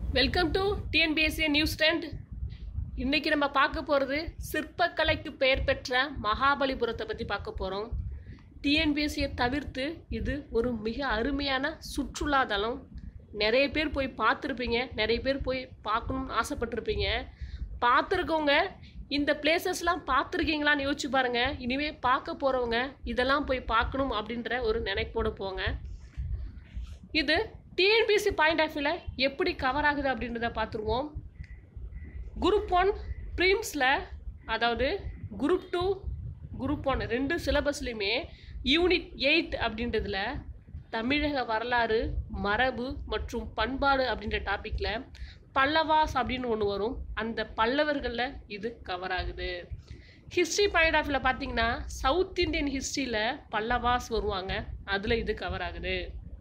welcome to TNPSC news stand இன்னைக்கு நம்ம பார்க்க போகிறது சிற்பக்கலைக்கு பெயர் பெற்ற மகாபலிபுரத்தை பற்றி பார்க்க போகிறோம் டிஎன்பிஎஸ்சியை தவிர்த்து இது ஒரு மிக அருமையான சுற்றுலா தலம் நிறைய பேர் போய் பார்த்துருப்பீங்க நிறைய பேர் போய் பார்க்கணும்னு ஆசைப்பட்டிருப்பீங்க பார்த்துருக்கவங்க இந்த பிளேசஸ்லாம் பார்த்துருக்கீங்களான்னு யோசிச்சு பாருங்கள் இனிமேல் பார்க்க போகிறவங்க இதெல்லாம் போய் பார்க்கணும் அப்படின்ற ஒரு நினைப்போடு போங்க இது டிஎன்பிசி பாயிண்ட் ஆஃப் வியூவில் எப்படி கவர் ஆகுது அப்படின்றத பார்த்துருவோம் குரூப் ஒன் ப்ரீம்ஸில் அதாவது குரூப் டூ குரூப் ஒன் ரெண்டு சிலபஸ்லையுமே யூனிட் எயிட் அப்படின்றதுல தமிழக வரலாறு மரபு மற்றும் பண்பாடு அப்படின்ற டாப்பிக்கில் பல்லவாஸ் அப்படின்னு ஒன்று வரும் அந்த பல்லவர்களில் இது கவர் ஆகுது ஹிஸ்ட்ரி பாயிண்ட் ஆஃப் வியூவில் பார்த்தீங்கன்னா சவுத் இந்தியன் ஹிஸ்ட்ரியில் பல்லவாஸ் வருவாங்க அதில் இது கவர் ஆகுது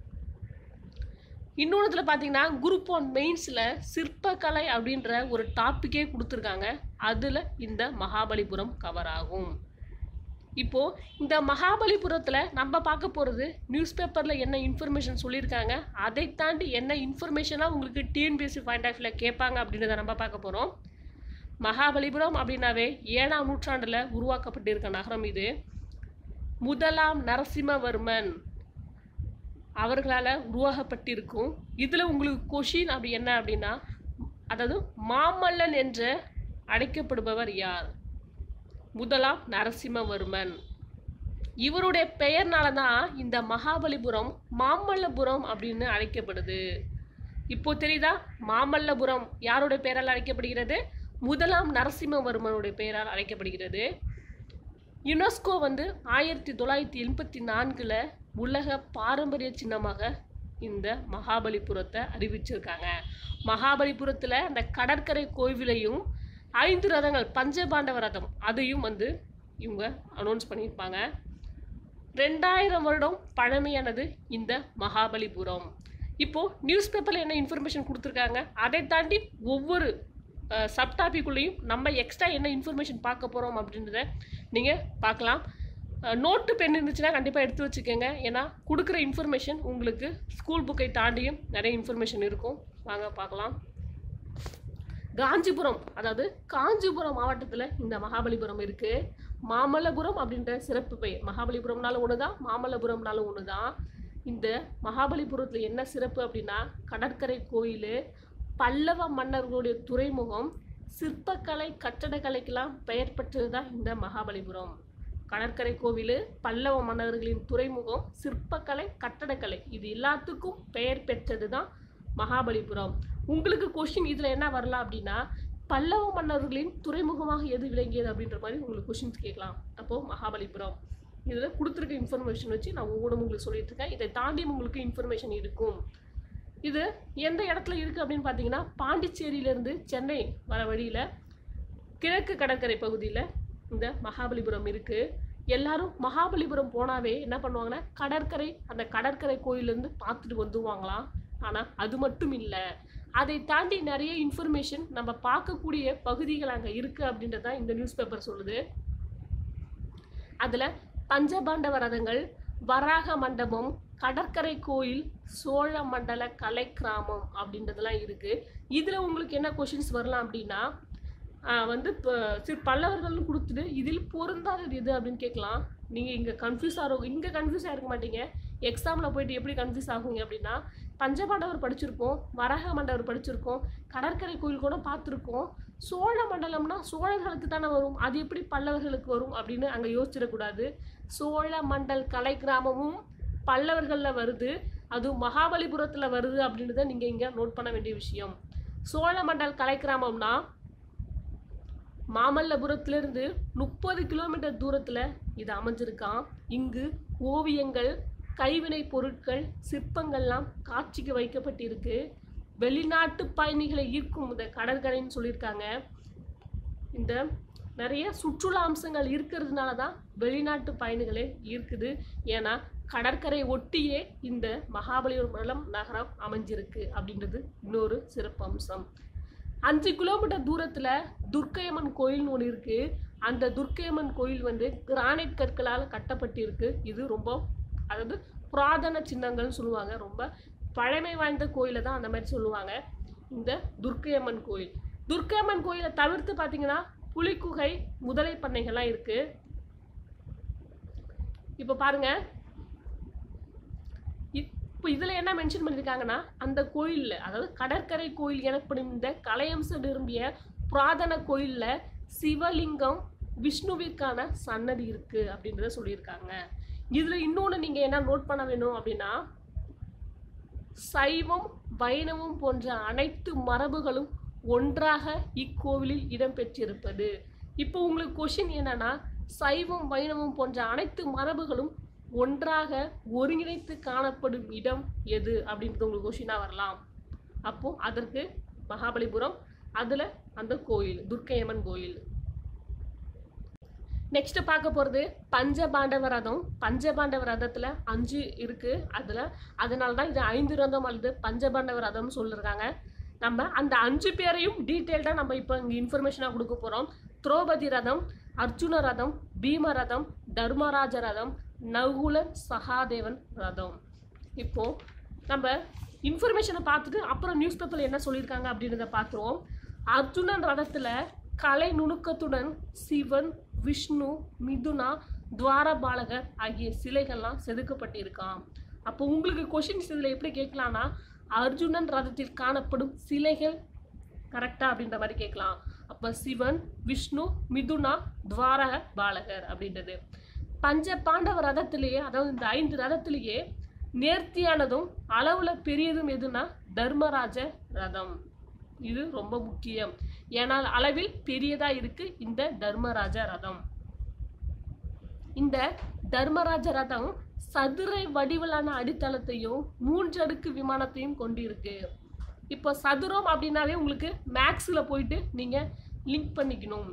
இன்னொன்றுல பார்த்தீங்கன்னா குரூப் ஒன் மெயின்ஸில் சிற்பக்கலை அப்படின்ற ஒரு டாப்பிக்கே கொடுத்துருக்காங்க அதில் இந்த மகாபலிபுரம் கவர் ஆகும் இப்போது இந்த மகாபலிபுரத்தில் நம்ம பார்க்க போகிறது நியூஸ் பேப்பரில் என்ன இன்ஃபர்மேஷன் சொல்லியிருக்காங்க அதை தாண்டி என்ன இன்ஃபர்மேஷனாக உங்களுக்கு டிஎன்பிஎஸ்சி பாயிண்ட் ஆஃப் வியூவில் கேட்பாங்க அப்படின்றத நம்ம பார்க்க போகிறோம் மகாபலிபுரம் அப்படின்னாவே ஏழாம் நூற்றாண்டில் உருவாக்கப்பட்டிருக்க நகரம் இது முதலாம் நரசிம்மவர்மன் அவர்களால் உருவாக்கப்பட்டிருக்கும் இதில் உங்களுக்கு கொஷின் அப்படி என்ன அப்படின்னா அதாவது மாமல்லன் என்று அழைக்கப்படுபவர் யார் முதலாம் நரசிம்மவர்மன் இவருடைய பெயர்னால தான் இந்த மகாபலிபுரம் மாமல்லபுரம் அப்படின்னு அழைக்கப்படுது இப்போ தெரியுதா மாமல்லபுரம் யாருடைய பெயரால் அழைக்கப்படுகிறது முதலாம் நரசிம்மவர்மனுடைய பெயரால் அழைக்கப்படுகிறது யுனெஸ்கோ வந்து ஆயிரத்தி தொள்ளாயிரத்தி எண்பத்தி நான்கில் உலக பாரம்பரிய சின்னமாக இந்த மகாபலிபுரத்தை அறிவிச்சிருக்காங்க மகாபலிபுரத்தில் அந்த கடற்கரை கோவிலையும் ஐந்து ரதங்கள் பஞ்சபாண்டவ ரதம் அதையும் வந்து இவங்க அனௌன்ஸ் பண்ணியிருப்பாங்க ரெண்டாயிரம் வருடம் பழமையானது இந்த மகாபலிபுரம் இப்போது நியூஸ் பேப்பரில் என்ன இன்ஃபர்மேஷன் கொடுத்துருக்காங்க அதை தாண்டி ஒவ்வொரு சப் டாபிக்குள்ளேயும் நம்ம எக்ஸ்ட்ரா என்ன இன்ஃபர்மேஷன் பார்க்க போகிறோம் அப்படின்றத நீங்கள் பார்க்கலாம் நோட்டு பென் இருந்துச்சுன்னா கண்டிப்பாக எடுத்து வச்சுக்கோங்க ஏன்னா கொடுக்குற இன்ஃபர்மேஷன் உங்களுக்கு ஸ்கூல் புக்கை தாண்டியும் நிறைய இன்ஃபர்மேஷன் இருக்கும் வாங்க பார்க்கலாம் காஞ்சிபுரம் அதாவது காஞ்சிபுரம் மாவட்டத்தில் இந்த மகாபலிபுரம் இருக்குது மாமல்லபுரம் அப்படின்ற சிறப்பு பெயர் மகாபலிபுரம்னாலும் ஒன்று தான் மாமல்லபுரம்னாலும் ஒன்று தான் இந்த மகாபலிபுரத்தில் என்ன சிறப்பு அப்படின்னா கடற்கரை கோயில் பல்லவ மன்னர்களுடைய துறைமுகம் சிற்பக்கலை கட்டடக்கலைக்கெல்லாம் பெயர் பெற்றது தான் இந்த மகாபலிபுரம் கடற்கரை கோவில் பல்லவ மன்னர்களின் துறைமுகம் சிற்பக்கலை கட்டடக்கலை இது எல்லாத்துக்கும் பெயர் பெற்றது தான் மகாபலிபுரம் உங்களுக்கு கொஷின் இதில் என்ன வரலாம் அப்படின்னா பல்லவ மன்னர்களின் துறைமுகமாக எது விளங்கியது அப்படின்ற மாதிரி உங்களுக்கு கொஷின்ஸ் கேட்கலாம் அப்போது மகாபலிபுரம் இதில் கொடுத்துருக்க இன்ஃபர்மேஷன் வச்சு நான் ஒவ்வொன்றும் உங்களுக்கு சொல்லிட்டு இருக்கேன் இதை தாண்டி உங்களுக்கு இன்ஃபர்மேஷன் இருக்கும் இது எந்த இடத்துல இருக்குது அப்படின்னு பார்த்தீங்கன்னா பாண்டிச்சேரியிலேருந்து சென்னை வர வழியில் கிழக்கு கடற்கரை பகுதியில் இந்த மகாபலிபுரம் இருக்குது எல்லாரும் மகாபலிபுரம் போனாவே என்ன பண்ணுவாங்கன்னா கடற்கரை அந்த கடற்கரை கோயிலேருந்து பார்த்துட்டு வந்துவாங்களாம் ஆனால் அது மட்டும் இல்லை அதை தாண்டி நிறைய இன்ஃபர்மேஷன் நம்ம பார்க்கக்கூடிய பகுதிகள் அங்கே இருக்குது அப்படின்றதான் இந்த நியூஸ் பேப்பர் சொல்லுது அதில் பஞ்சபாண்டவ ரதங்கள் வராக மண்டபம் கடற்கரை கோயில் சோழ மண்டல கலை கிராமம் அப்படின்றதெல்லாம் இருக்குது இதில் உங்களுக்கு என்ன கொஷின்ஸ் வரலாம் அப்படின்னா வந்து இப்போ சிறு பல்லவர்கள்னு கொடுத்துட்டு இதில் பொருந்தாதது எது அப்படின்னு கேட்கலாம் நீங்கள் இங்கே கன்ஃபியூஸ் ஆகும் இங்கே கன்ஃபியூஸ் ஆகிருக்க மாட்டீங்க எக்ஸாமில் போயிட்டு எப்படி கன்ஃபியூஸ் ஆகுங்க அப்படின்னா பஞ்சபாண்டவர் படிச்சிருக்கோம் வரக மண்டவர் படிச்சிருக்கோம் கடற்கரை கோயில் கூட பார்த்துருக்கோம் சோழ மண்டலம்னா சோழர்களுக்கு தானே வரும் அது எப்படி பல்லவர்களுக்கு வரும் அப்படின்னு அங்கே யோசிச்சிடக்கூடாது சோழ மண்டல் கலை கிராமமும் பல்லவர்களில் வருது அதுவும் மகாபலிபுரத்தில் வருது அப்படின்றத நீங்கள் இங்கே நோட் பண்ண வேண்டிய விஷயம் சோழ மண்டல் கலை கிராமம்னா மாமல்லபுரத்திலிருந்து முப்பது கிலோமீட்டர் தூரத்தில் இது அமைஞ்சிருக்கான் இங்கு ஓவியங்கள் கைவினை பொருட்கள் சிற்பங்கள்லாம் காட்சிக்கு வைக்கப்பட்டிருக்கு வெளிநாட்டு பயணிகளை ஈர்க்கும் இந்த கடற்கரைன்னு சொல்லியிருக்காங்க இந்த நிறைய சுற்றுலா அம்சங்கள் இருக்கிறதுனால தான் வெளிநாட்டு பயணிகளே ஈர்க்குது ஏன்னா கடற்கரை ஒட்டியே இந்த மகாபலிபுரம் நகரம் அமைஞ்சிருக்கு அப்படின்றது இன்னொரு சிறப்பு அம்சம் அஞ்சு கிலோமீட்டர் தூரத்தில் துர்க்கையம்மன் கோயில்னு ஒன்று இருக்குது அந்த துர்க்கையம்மன் கோயில் வந்து கிரானைட் கற்களால் கட்டப்பட்டிருக்கு இது ரொம்ப அதாவது புராதன சின்னங்கள்னு சொல்லுவாங்க ரொம்ப பழமை வாய்ந்த கோயிலை தான் அந்த மாதிரி சொல்லுவாங்க இந்த துர்க்கையம்மன் கோயில் துர்க்கையம்மன் கோயிலை தவிர்த்து பார்த்தீங்கன்னா புலிக்குகை முதலை பண்ணைகள்லாம் இருக்கு இப்போ பாருங்க இப்போ இதில் என்ன மென்ஷன் பண்ணியிருக்காங்கன்னா அந்த கோயிலில் அதாவது கடற்கரை கோயில் எனப்படும் இந்த கலையம்சம் நிரம்பிய புராதன கோயிலில் சிவலிங்கம் விஷ்ணுவிற்கான சன்னதி இருக்கு அப்படின்றத சொல்லியிருக்காங்க இதில் இன்னொன்று நீங்கள் என்ன நோட் பண்ண வேணும் அப்படின்னா சைவம் வைணவம் போன்ற அனைத்து மரபுகளும் ஒன்றாக இக்கோவிலில் இடம்பெற்றிருப்பது இப்போ உங்களுக்கு கொஷின் என்னன்னா சைவம் வைணவம் போன்ற அனைத்து மரபுகளும் ஒன்றாக ஒருங்கிணைத்து காணப்படும் இடம் எது அப்படின்றது உங்களுக்கு கொஷினாக வரலாம் அப்போ அதற்கு மகாபலிபுரம் அதில் அந்த கோயில் துர்க்கையம்மன் கோயில் நெக்ஸ்ட் பார்க்க போகிறது பஞ்சபாண்டவ ரதம் பஞ்சபாண்டவ ரதத்தில் அஞ்சு இருக்கு அதில் அதனால தான் இது ஐந்து ரதம் அல்லது பஞ்சபாண்டவ ரதம்னு சொல்லியிருக்காங்க நம்ம அந்த அஞ்சு பேரையும் டீட்டெயில்டாக நம்ம இப்போ இங்கே இன்ஃபர்மேஷனாக கொடுக்க போகிறோம் திரௌபதி ரதம் அர்ஜுன ரதம் பீம ரதம் தர்மராஜ ரதம் நகுலன் சகாதேவன் ரதம் இப்போ நம்ம இன்ஃபர்மேஷனை பார்த்துட்டு அப்புறம் நியூஸ் பேப்பரில் என்ன சொல்லியிருக்காங்க அப்படின்றத பார்த்துருவோம் அர்ஜுனன் ரதத்தில் கலை நுணுக்கத்துடன் சிவன் விஷ்ணு மிதுனா துவாரபாலகர் ஆகிய சிலைகள்லாம் செதுக்கப்பட்டிருக்காம் அப்போ உங்களுக்கு கொஷின்ஸ் இதில் எப்படி கேட்கலாம்னா அர்ஜுனன் ரதத்தில் காணப்படும் சிலைகள் கரெக்டா அப்படின்ற மாதிரி கேட்கலாம் அப்போ சிவன் விஷ்ணு மிதுனா துவாரக பாலகர் அப்படின்றது பஞ்ச பாண்டவ ரதத்திலேயே அதாவது இந்த ஐந்து ரதத்திலேயே நேர்த்தியானதும் அளவுல பெரியதும் எதுனா தர்மராஜ ரதம் இது ரொம்ப முக்கியம் ஏனால் அளவில் பெரியதா இருக்கு இந்த தர்மராஜ ரதம் இந்த தர்மராஜ ரதம் சதுர வடிவிலான அடித்தளத்தையும் மூன்றடுக்கு விமானத்தையும் கொண்டிருக்கு இப்போ சதுரம் அப்படின்னாவே உங்களுக்கு மேக்ஸில் போயிட்டு நீங்கள் லிங்க் பண்ணிக்கணும்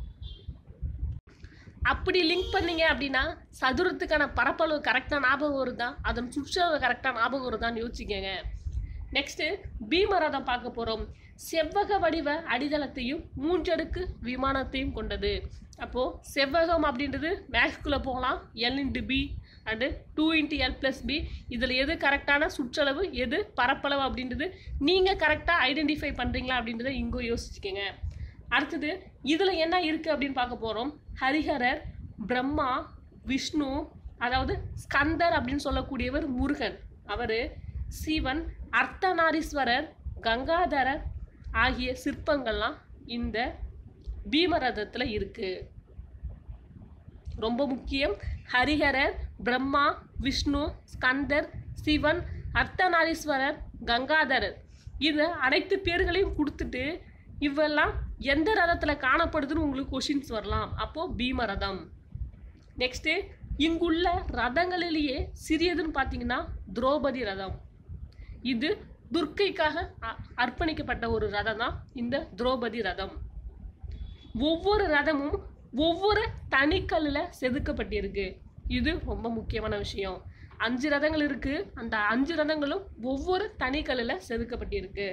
அப்படி லிங்க் பண்ணீங்க அப்படின்னா சதுரத்துக்கான பரப்பளவு கரெக்டாக ஞாபகம் வருதா அதன் சுற்றளவு கரெக்டாக ஞாபகம் வருதான்னு யோசிச்சுக்கங்க நெக்ஸ்ட்டு பீமரதம் பார்க்க போகிறோம் செவ்வக வடிவ அடித்தளத்தையும் மூன்றடுக்கு விமானத்தையும் கொண்டது அப்போது செவ்வகம் அப்படின்றது மேக்ஸ்குள்ளே போகலாம் L into B and two into L plus B இதில் எது கரெக்டான சுற்றளவு எது பரப்பளவு அப்படின்றது நீங்கள் கரெக்டாக ஐடென்டிஃபை பண்ணுறீங்களா அப்படின்றத இங்கோ யோசிச்சுக்கோங்க அடுத்தது இதில் என்ன இருக்குது அப்படின்னு பார்க்க போகிறோம் ஹரிஹரர் பிரம்மா விஷ்ணு அதாவது ஸ்கந்தர் அப்படின்னு சொல்லக்கூடியவர் முருகன் அவர் சிவன் அர்த்தநாரீஸ்வரர் கங்காதரர் ஆகிய சிற்பங்கள்லாம் இந்த பீமரதத்தில் இருக்கு ரொம்ப முக்கியம் ஹரிஹரர் பிரம்மா விஷ்ணு ஸ்கந்தர் சிவன் அர்த்தநாரீஸ்வரர் கங்காதரர் இது அனைத்து பேர்களையும் கொடுத்துட்டு இவெல்லாம் எந்த ரதத்தில் காணப்படுதுன்னு உங்களுக்கு கொஷின்ஸ் வரலாம் அப்போது பீமரதம் நெக்ஸ்ட்டு இங்குள்ள ரதங்களிலேயே சிறியதுன்னு பார்த்தீங்கன்னா திரௌபதி ரதம் இது துர்க்கைக்காக அ- அர்ப்பணிக்கப்பட்ட ஒரு ரதம் தான் இந்த திரௌபதி ரதம் ஒவ்வொரு ரதமும் ஒவ்வொரு தனிக்கல்லில் செதுக்கப்பட்டிருக்கு இது ரொம்ப முக்கியமான விஷயம் அஞ்சு ரதங்கள் இருக்கு அந்த அஞ்சு ரதங்களும் ஒவ்வொரு தனிக்கல்லில் செதுக்கப்பட்டிருக்கு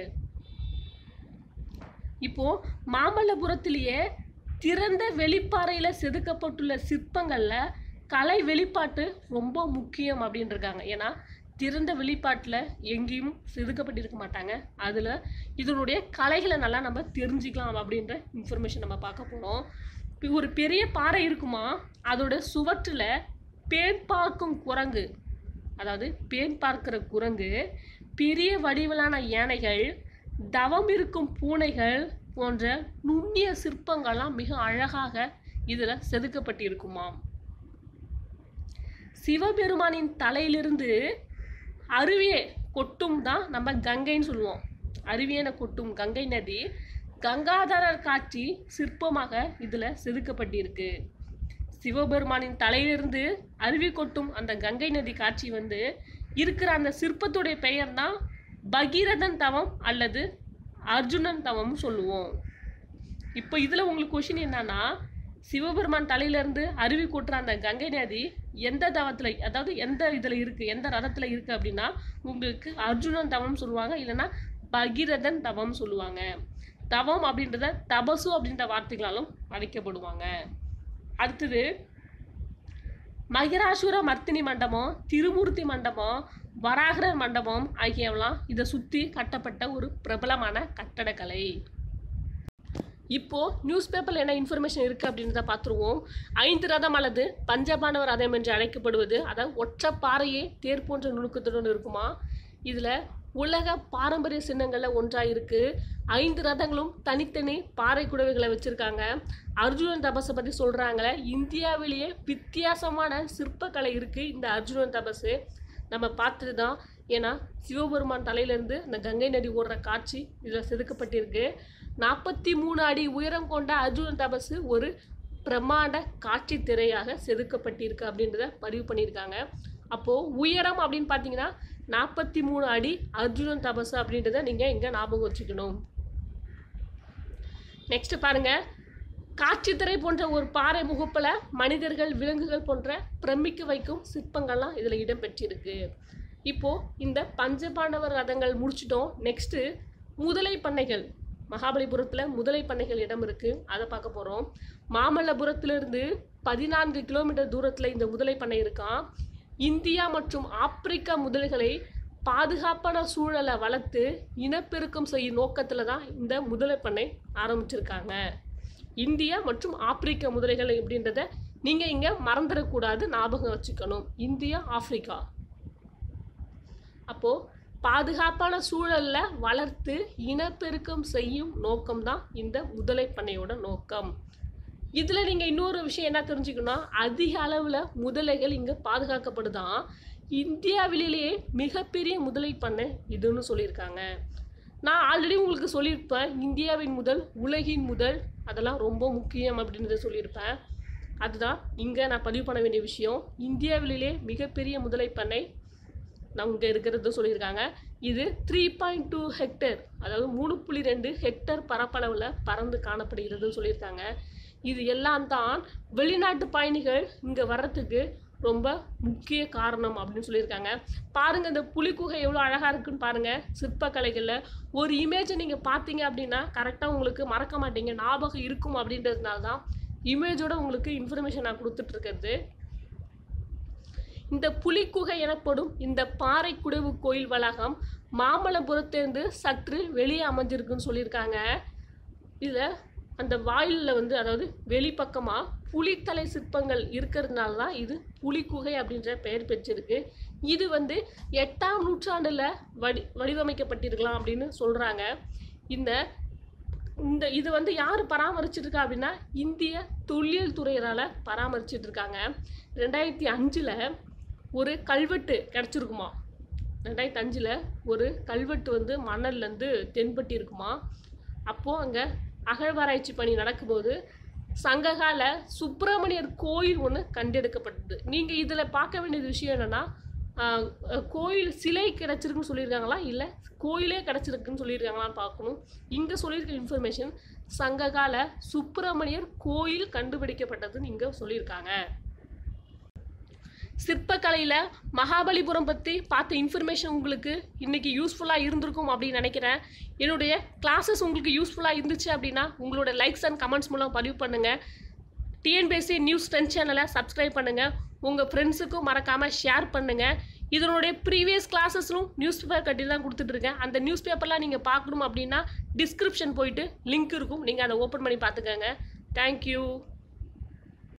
இப்போ மாமல்லபுரத்திலேயே திறந்த வெளிப்பாறையில செதுக்கப்பட்டுள்ள சிற்பங்கள்ல கலை வெளிப்பாட்டு ரொம்ப முக்கியம் அப்படின்னு இருக்காங்க ஏன்னா திறந்த வெளிப்பாட்டில் எங்கேயும் செதுக்கப்பட்டிருக்க மாட்டாங்க அதில் இதனுடைய கலைகளை நல்லா நம்ம தெரிஞ்சுக்கலாம் அப்படின்ற இன்ஃபர்மேஷன் நம்ம பார்க்க போகிறோம் இப்போ ஒரு பெரிய பாறை இருக்குமா அதோட சுவற்றில் பேன் பார்க்கும் குரங்கு அதாவது பேன் பார்க்கிற குரங்கு பெரிய வடிவிலான யானைகள் தவம் இருக்கும் பூனைகள் போன்ற நுண்ணிய சிற்பங்கள்லாம் மிக அழகாக இதில் செதுக்கப்பட்டிருக்குமாம் சிவபெருமானின் தலையிலிருந்து அருவியை கொட்டும் தான் நம்ம கங்கைன்னு சொல்லுவோம் அருவியென கொட்டும் கங்கை நதி கங்காதரர் காட்சி சிற்பமாக இதில் செதுக்கப்பட்டிருக்கு சிவபெருமானின் தலையிலிருந்து அருவி கொட்டும் அந்த கங்கை நதி காட்சி வந்து இருக்கிற அந்த சிற்பத்துடைய பெயர் தான் பகீரதன் தவம் அல்லது அர்ஜுனன் தவம்னு சொல்லுவோம் இப்போ இதில் உங்களுக்கு கொஷின் என்னன்னா சிவபெருமான் தலையிலேருந்து அருவி கொட்டுற அந்த கங்கை நதி எந்த தவத்தில் அதாவது எந்த இதில் இருக்குது எந்த ரதத்தில் இருக்குது அப்படின்னா உங்களுக்கு அர்ஜுனன் தவம் சொல்லுவாங்க இல்லைன்னா பகீரதன் தவம் சொல்லுவாங்க தவம் அப்படின்றத தபசு அப்படின்ற வார்த்தைகளாலும் அழைக்கப்படுவாங்க அடுத்தது மகிராசுர மர்த்தினி மண்டபம் திருமூர்த்தி மண்டபம் வராகர மண்டபம் ஆகியவெல்லாம் இதை சுற்றி கட்டப்பட்ட ஒரு பிரபலமான கட்டடக்கலை இப்போ நியூஸ் பேப்பரில் என்ன இன்ஃபர்மேஷன் இருக்குது அப்படின்றத பார்த்துருவோம் ஐந்து ரதம் அல்லது பஞ்சபாண்டவ ரதம் என்று அழைக்கப்படுவது அதாவது ஒற்றை பாறையே தேர் போன்ற நுணுக்கத்துடன் இருக்குமா இதில் உலக பாரம்பரிய சின்னங்களில் ஒன்றாக இருக்குது ஐந்து ரதங்களும் தனித்தனி பாறை குடவைகளை வச்சுருக்காங்க அர்ஜுனன் தபஸை பற்றி சொல்கிறாங்களே இந்தியாவிலேயே வித்தியாசமான சிற்பக்கலை இருக்குது இந்த அர்ஜுனன் தபஸு நம்ம பார்த்தது தான் ஏன்னா சிவபெருமான் தலையிலேருந்து இந்த கங்கை நதி ஓடுற காட்சி இதில் செதுக்கப்பட்டிருக்கு நாற்பத்தி மூணு அடி உயரம் கொண்ட அர்ஜுனன் தபசு ஒரு பிரம்மாண்ட காட்சி திரையாக செதுக்கப்பட்டிருக்கு அப்படின்றத பதிவு பண்ணியிருக்காங்க அப்போது உயரம் அப்படின்னு பார்த்தீங்கன்னா நாற்பத்தி மூணு அடி அர்ஜுனன் தபசு அப்படின்றத நீங்கள் இங்கே ஞாபகம் வச்சுக்கணும் நெக்ஸ்ட் பாருங்க காட்சி திரை போன்ற ஒரு பாறை முகப்பில் மனிதர்கள் விலங்குகள் போன்ற பிரமிக்க வைக்கும் சிற்பங்கள்லாம் இதில் இடம்பெற்றிருக்கு இப்போ இந்த பஞ்சபாண்டவர் ரதங்கள் முடிச்சிட்டோம் நெக்ஸ்ட்டு முதலை பண்ணைகள் மகாபலிபுரத்தில் முதலை பண்ணைகள் இடம் இருக்குது அதை பார்க்க போகிறோம் மாமல்லபுரத்திலிருந்து பதினான்கு கிலோமீட்டர் தூரத்தில் இந்த முதலை பண்ணை இருக்கான் இந்தியா மற்றும் ஆப்பிரிக்கா முதலைகளை பாதுகாப்பான சூழலை வளர்த்து இனப்பெருக்கம் செய்யும் நோக்கத்தில் தான் இந்த முதலை பண்ணை ஆரம்பிச்சிருக்காங்க இந்தியா மற்றும் ஆப்பிரிக்க முதலைகள் அப்படின்றத நீங்கள் இங்கே மறந்துடக்கூடாது ஞாபகம் வச்சுக்கணும் இந்தியா ஆப்பிரிக்கா அப்போது பாதுகாப்பான சூழலில் வளர்த்து இனப்பெருக்கம் செய்யும் நோக்கம்தான் இந்த முதலை பண்ணையோட நோக்கம் இதில் நீங்கள் இன்னொரு விஷயம் என்ன தெரிஞ்சுக்கணும் அதிக அளவில் முதலைகள் இங்கே பாதுகாக்கப்படுதான் இந்தியாவிலேயே மிகப்பெரிய முதலை பண்ணை இதுன்னு சொல்லியிருக்காங்க நான் ஆல்ரெடி உங்களுக்கு சொல்லியிருப்பேன் இந்தியாவின் முதல் உலகின் முதல் அதெல்லாம் ரொம்ப முக்கியம் அப்படின்றத சொல்லியிருப்பேன் அதுதான் இங்கே நான் பதிவு பண்ண வேண்டிய விஷயம் இந்தியாவிலேயே மிகப்பெரிய முதலை பண்ணை இங்கே இருக்கிறது சொல்லியிருக்காங்க இது த்ரீ பாயிண்ட் டூ ஹெக்டேர் அதாவது மூணு புள்ளி ரெண்டு ஹெக்டேர் பரப்பளவில் பறந்து காணப்படுகிறதுன்னு சொல்லியிருக்காங்க இது எல்லாம் தான் வெளிநாட்டு பயணிகள் இங்கே வர்றதுக்கு ரொம்ப முக்கிய காரணம் அப்படின்னு சொல்லியிருக்காங்க பாருங்க இந்த புலிக்குகை எவ்வளோ அழகாக இருக்குன்னு பாருங்க சிற்பக்கலைகளில் ஒரு இமேஜை நீங்கள் பார்த்தீங்க அப்படின்னா கரெக்டாக உங்களுக்கு மறக்க மாட்டீங்க ஞாபகம் இருக்கும் அப்படின்றதுனால தான் இமேஜோட உங்களுக்கு இன்ஃபர்மேஷன் நான் கொடுத்துட்டு இருக்கிறது இந்த புலிக்குகை எனப்படும் இந்த பாறை குடவு கோயில் வளாகம் மாமல்லபுரத்திலிருந்து சற்று வெளியே அமைஞ்சிருக்குன்னு சொல்லியிருக்காங்க இதில் அந்த வாயிலில் வந்து அதாவது வெளிப்பக்கமாக புலித்தலை சிற்பங்கள் இருக்கிறதுனால தான் இது புலிக்குகை அப்படின்ற பெயர் பெற்றிருக்கு இது வந்து எட்டாம் நூற்றாண்டில் வடி வடிவமைக்கப்பட்டிருக்கலாம் அப்படின்னு சொல்கிறாங்க இந்த இந்த இது வந்து யார் பராமரிச்சிட்டு இருக்கா அப்படின்னா இந்திய தொல்லியல் துறையினால் பராமரிச்சிட்டு இருக்காங்க ரெண்டாயிரத்தி அஞ்சில் ஒரு கல்வெட்டு கிடச்சிருக்குமா ரெண்டாயிரத்தி அஞ்சில் ஒரு கல்வெட்டு வந்து மணல்லேருந்து தென்பட்டு இருக்குமா அப்போது அங்கே அகழ்வாராய்ச்சி பணி நடக்கும்போது சங்ககால சுப்பிரமணியர் கோயில் ஒன்று கண்டெடுக்கப்பட்டது நீங்கள் இதில் பார்க்க வேண்டியது விஷயம் என்னென்னா கோயில் சிலை கிடச்சிருக்குன்னு சொல்லியிருக்காங்களா இல்லை கோயிலே கிடச்சிருக்குன்னு சொல்லியிருக்காங்களான்னு பார்க்கணும் இங்கே சொல்லியிருக்க இன்ஃபர்மேஷன் சங்ககால சுப்பிரமணியர் கோயில் கண்டுபிடிக்கப்பட்டதுன்னு இங்கே சொல்லியிருக்காங்க சிற்பக்கலையில் மகாபலிபுரம் பற்றி பார்த்த இன்ஃபர்மேஷன் உங்களுக்கு இன்றைக்கி யூஸ்ஃபுல்லாக இருந்திருக்கும் அப்படின்னு நினைக்கிறேன் என்னுடைய கிளாஸஸ் உங்களுக்கு யூஸ்ஃபுல்லாக இருந்துச்சு அப்படின்னா உங்களோட லைக்ஸ் அண்ட் கமெண்ட்ஸ் மூலம் பதிவு பண்ணுங்கள் டிஎன்பிஎஸ்சி நியூஸ் டென் சேனலை சப்ஸ்கிரைப் பண்ணுங்கள் உங்கள் ஃப்ரெண்ட்ஸுக்கும் மறக்காமல் ஷேர் பண்ணுங்கள் இதனுடைய ப்ரீவியஸ் கிளாஸஸ்லும் நியூஸ் பேப்பர் கட்டி தான் கொடுத்துட்ருக்கேன் அந்த நியூஸ் பேப்பர்லாம் நீங்கள் பார்க்கணும் அப்படின்னா டிஸ்கிரிப்ஷன் போயிட்டு லிங்க் இருக்கும் நீங்கள் அதை ஓப்பன் பண்ணி பார்த்துக்கோங்க தேங்க்யூ